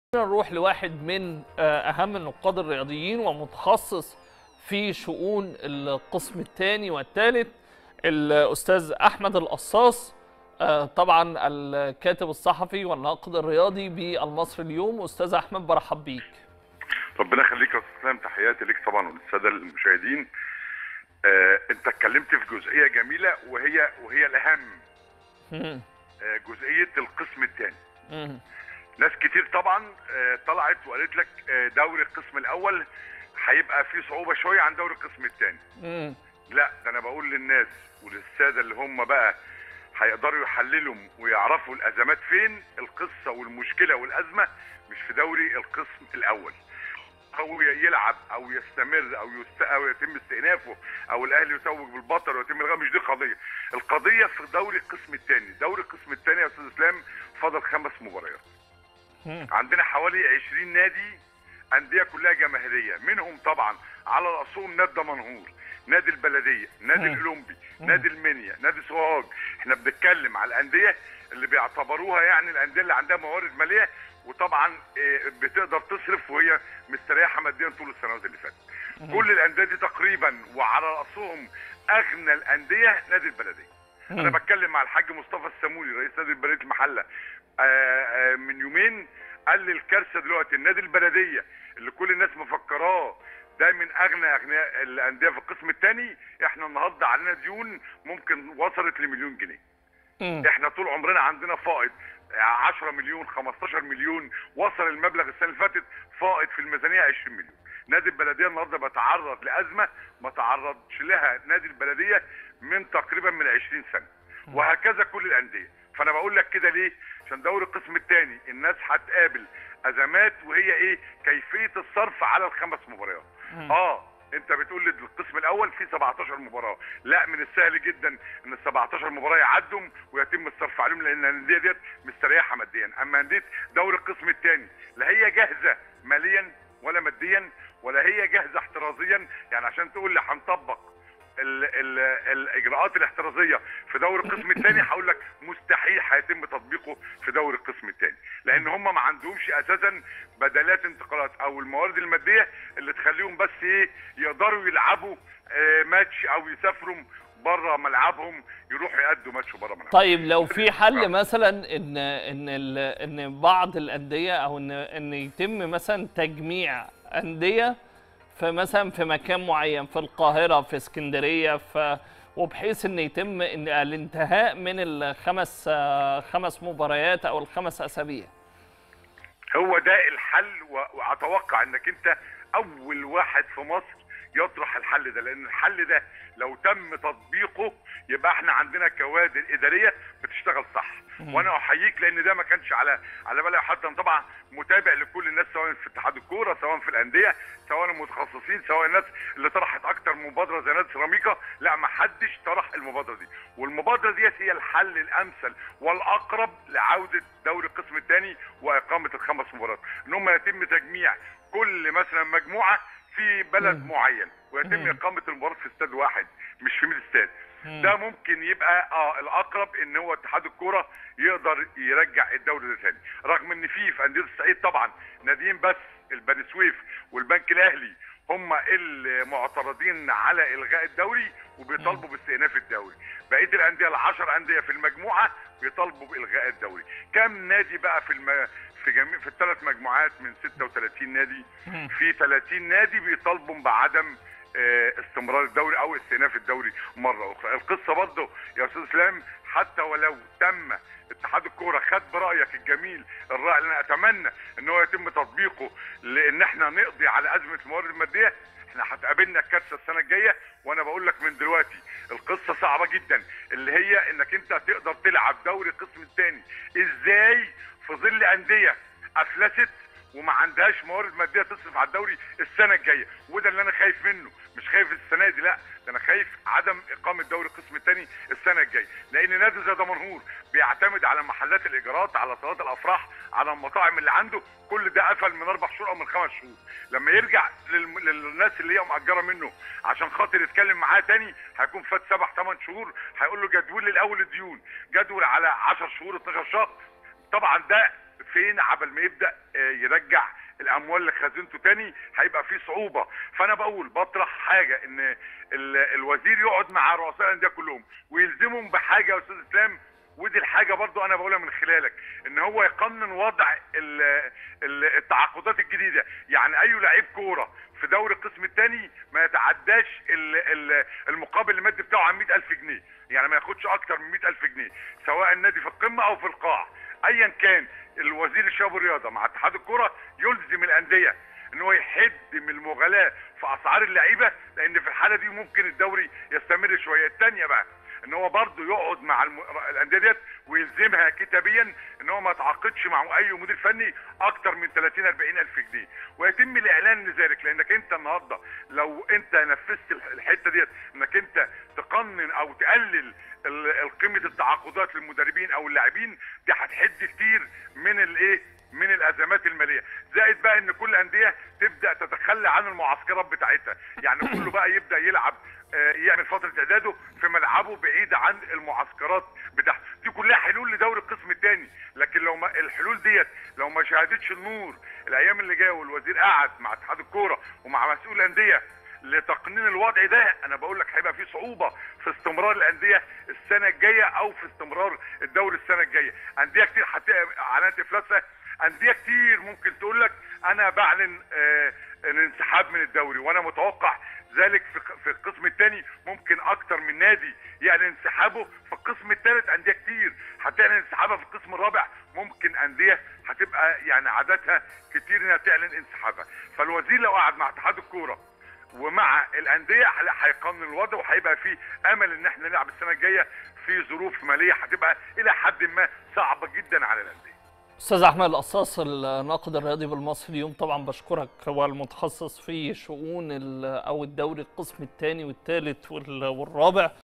نروح لواحد من آه، اهم النقاد الرياضيين ومتخصص في شؤون القسم الثاني والثالث الاستاذ احمد القصاص آه، طبعا الكاتب الصحفي والناقد الرياضي بالمصري اليوم استاذ احمد برحب بيك ربنا يخليك يا استاذ سلام تحياتي ليك طبعا وللساده المشاهدين آه انت اتكلمت في جزئيه جميله وهي وهي الاهم مم. آه جزئيه القسم الثاني مم. ناس كتير طبعا آه طلعت وقالت لك آه دوري القسم الاول هيبقى فيه صعوبه شويه عن دوري القسم الثاني مم. لا ده انا بقول للناس وللساده اللي هم بقى هيقدروا يحللوا ويعرفوا الازمات فين القصه والمشكله والازمه مش في دوري القسم الاول او يلعب او يستمر او يست... او يتم استئنافه او الاهلي يتوج بالبطل ويتم الغاء مش دي قضيه القضيه في دوري القسم الثاني دوري القسم الثاني يا استاذ اسلام فاضل خمس مباريات مم. عندنا حوالي 20 نادي انديه كلها جماهيريه منهم طبعا على راسهم نادي دمنهور نادي البلديه نادي مم. الاولمبي مم. نادي المنيا نادي سوهاج احنا بنتكلم على الانديه اللي بيعتبروها يعني الانديه اللي عندها موارد ماليه وطبعا آه، بتقدر تصرف وهي مستريحه ماديا طول السنوات اللي فاتت كل الانديه دي تقريبا وعلى راسهم اغنى الانديه نادي البلديه انا مم. بتكلم مع الحاج مصطفى السامولي رئيس نادي البلديه المحله آه، آه، من يومين قال لي الكارثه دلوقتي النادي البلديه اللي كل الناس مفكراه ده من اغنى اغنياء الانديه في القسم الثاني احنا النهارده علينا ديون ممكن وصلت لمليون جنيه مم. احنا طول عمرنا عندنا فائض 10 مليون 15 مليون وصل المبلغ السنه اللي فاتت فائض في الميزانيه 20 مليون نادي البلديه النهارده بيتعرض لازمه ما تعرضش لها نادي البلديه من تقريبا من 20 سنه وهكذا كل الانديه فانا بقول لك كده ليه عشان دوري القسم الثاني الناس هتقابل ازمات وهي ايه كيفيه الصرف على الخمس مباريات مم. اه انت بتقول لي القسم الاول فيه 17 مباراه لا من السهل جدا ان ال 17 مباراه يعدوا ويتم الصرف عليهم لان الانديه ديت مستريحه ماديا اما انديه دوري القسم الثاني لا هي جاهزه ماليا ولا ماديا ولا هي جاهزه احترازيا يعني عشان تقول لي هنطبق ال ال الاجراءات الاحترازيه في دوري القسم الثاني هقول لك مستحيل هيتم تطبيقه في دوري القسم الثاني لان هم ما عندهمش اساسا بدلات انتقالات او الموارد الماديه اللي تخليهم بس ايه يقدروا يلعبوا آه، ماتش او يسافروا بره ملعبهم يروحوا يأدوا ماتش بره ملعبهم طيب لو في حل مثلا ان ان ال- ان بعض الانديه او ان ان يتم مثلا تجميع انديه في مثلا في مكان معين في القاهره في اسكندريه في وبحيث ان يتم ان الانتهاء من الخمس آه، خمس مباريات او الخمس اسابيع هو ده الحل و- واتوقع انك انت اول واحد في مصر يطرح الحل ده لان الحل ده لو تم تطبيقه يبقى احنا عندنا كوادر اداريه بتشتغل صح وانا احييك لان ده ما كانش على على بالي حد أنا طبعا متابع لكل الناس سواء في اتحاد الكوره سواء في الانديه سواء المتخصصين سواء الناس اللي طرحت اكتر مبادره زي نادي سيراميكا لا ما حدش طرح المبادره دي والمبادره ديت هي الحل الامثل والاقرب لعوده دوري القسم الثاني واقامه الخمس مباريات ان هم يتم تجميع كل مثلا مجموعه في بلد مم. معين ويتم مم. اقامه المباراه في استاد واحد مش في 100 استاد مم. ده ممكن يبقى اه الاقرب ان هو اتحاد الكوره يقدر يرجع الدوري ده تاني رغم ان في في انديه الصعيد طبعا ناديين بس البني سويف والبنك الاهلي هم المعترضين على الغاء الدوري وبيطالبوا باستئناف الدوري بقيه الانديه العشر انديه في المجموعه بيطالبوا بالغاء الدوري كم نادي بقى في الم... في جميع في الثلاث مجموعات من 36 نادي مم. في 30 نادي بيطالبوا بعدم آه، استمرار الدوري او استئناف الدوري مره اخرى القصه برضه يا استاذ اسلام حتى ولو تم اتحاد الكوره خد برايك الجميل الراي اللي انا اتمنى ان هو يتم تطبيقه لان احنا نقضي على ازمه الموارد الماديه احنا هتقابلنا الكارثه السنه الجايه وانا بقول لك من دلوقتي القصه صعبه جدا اللي هي انك انت تقدر تلعب دوري القسم الثاني ازاي في ظل انديه افلست وما عندهاش موارد ماديه تصرف على الدوري السنه الجايه وده اللي انا خايف منه مش خايف السنه دي لا ده انا خايف عدم اقامه دوري القسم الثاني السنه الجايه لان نادي زي دمنهور بيعتمد على محلات الايجارات على صالات الافراح على المطاعم اللي عنده كل ده قفل من اربع شهور او من خمس شهور لما يرجع للم... للناس اللي هي مأجره منه عشان خاطر يتكلم معاه تاني هيكون فات سبع ثمان شهور هيقول له جدول لي الاول الديون جدول على 10 شهور 12 شهر طبعا ده فين عبل ما يبدا آه، يرجع الاموال لخزينته تاني هيبقى في صعوبه فانا بقول بطرح حاجه ان ال- الوزير يقعد مع رؤساء الانديه كلهم ويلزمهم بحاجه يا استاذ اسلام ودي الحاجه برضو انا بقولها من خلالك ان هو يقنن وضع ال- ال- التعاقدات الجديده يعني اي لعيب كوره في دوري القسم الثاني ما يتعداش ال- ال- المقابل المادي بتاعه عن 100000 جنيه يعني ما ياخدش اكتر من 100000 جنيه سواء النادي في القمه او في القاع ايا كان الوزير الشباب والرياضه مع اتحاد الكوره يلزم الانديه ان هو يحد من المغالاه في اسعار اللعيبه لان في الحاله دي ممكن الدوري يستمر شويه الثانيه بقى ان هو برضه يقعد مع الم... الانديه ديت ويلزمها كتابيا ان هو ما يتعاقدش مع اي مدير فني اكتر من 30 40 الف جنيه ويتم الاعلان لذلك لانك انت النهارده لو انت نفذت الح- الحته ديت انك انت تقنن او تقلل ال- قيمه التعاقدات للمدربين او اللاعبين دي هتحد كتير من الايه من الازمات الماليه زائد بقى ان كل انديه تبدا تتخلى عن المعسكرات بتاعتها يعني كله بقى يبدا يلعب آه، يعمل فتره اعداده في ملعبه بعيد عن المعسكرات بتاعته دي كلها حلول لدوري القسم الثاني لكن لو ما الحلول ديت لو ما شهدتش النور الايام اللي جايه والوزير قعد مع اتحاد الكوره ومع مسؤول الانديه لتقنين الوضع ده انا بقول لك هيبقى في صعوبه في استمرار الانديه السنه الجايه او في استمرار الدوري السنه الجايه انديه كتير هتلاقي علامات افلاسها انديه كتير ممكن تقول لك انا بعلن آه الانسحاب من الدوري وانا متوقع ذلك في في القسم الثاني ممكن اكتر من نادي يعلن انسحابه في القسم الثالث انديه كتير هتعلن انسحابها في القسم الرابع ممكن انديه هتبقى يعني عاداتها كتير انها تعلن انسحابها فالوزير لو قعد مع اتحاد الكوره ومع الانديه لا هيقنن الوضع وهيبقى في امل ان احنا نلعب السنه الجايه في ظروف ماليه هتبقى الى حد ما صعبه جدا على الانديه استاذ احمد القصاص الناقد الرياضي بالمصري اليوم طبعا بشكرك هو المتخصص في شؤون ال- او الدوري القسم الثاني والثالث والرابع